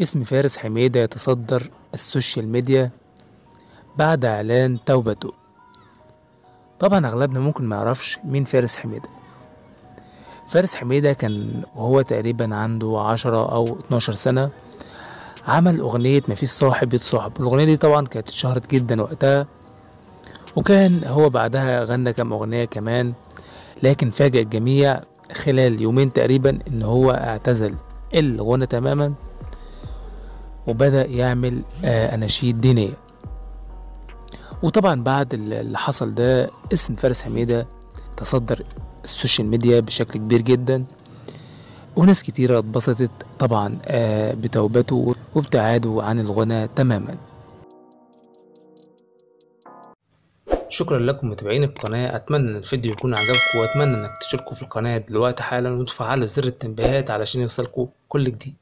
اسم فارس حميدة يتصدر السوشيال ميديا بعد إعلان توبته طبعا أغلبنا ممكن ما يعرفش مين فارس حميدة فارس حميدة كان وهو تقريبا عنده عشرة أو اتناشر سنة عمل أغنية مفيش صاحب يتصاحب الأغنية دي طبعا كانت اتشهرت جدا وقتها وكان هو بعدها غنى كام أغنية كمان لكن فاجأ الجميع خلال يومين تقريبا إن هو اعتزل الغنى تماما وبدأ يعمل آه، أناشيد دينية وطبعا بعد اللي حصل ده اسم فارس حميدة تصدر السوشيال ميديا بشكل كبير جدا وناس كتيرة اتبسطت طبعا آه، بتوبته وابتعاده عن الغنى تماما شكرا لكم متابعين القناة أتمنى إن الفيديو يكون عجبكم وأتمنى إنك تشتركوا في القناة دلوقتي حالا وتفعلوا زر التنبيهات علشان يوصلكوا كل جديد